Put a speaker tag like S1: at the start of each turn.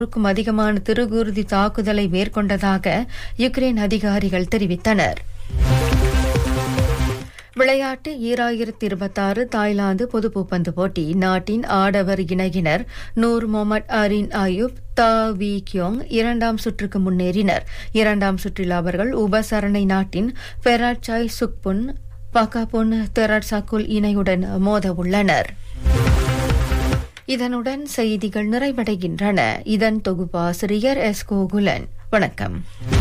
S1: க்கும் அதிகமான திருகுருதி தாக்குதலை மேற்கொண்டதாக யுக்ரைன் அதிகாரிகள் தெரிவித்தனர் விளையாட்டு ஈராயிரத்தி இருபத்தாறு தாய்லாந்து பொது பூப்பந்து போட்டி நாட்டின் ஆடவர் இணையினர் Nur Mohamad Azriyn Ayub Tan Wee Keong இரண்டாம் சுற்றுக்கு முன்னேறினர் இரண்டாம் சுற்றில் அவர்கள் உபசரணை நாட்டின் பெராட்சாய் சுக்புன் பகாபுன் தெராட்சாக்குல் இணையுடன் மோத உள்ளனர் இதனுடன் செய்திகள் நிறைவடைகின்றன இதன் தொகுப்பாசிரியர் எஸ் கோகுலன் வணக்கம்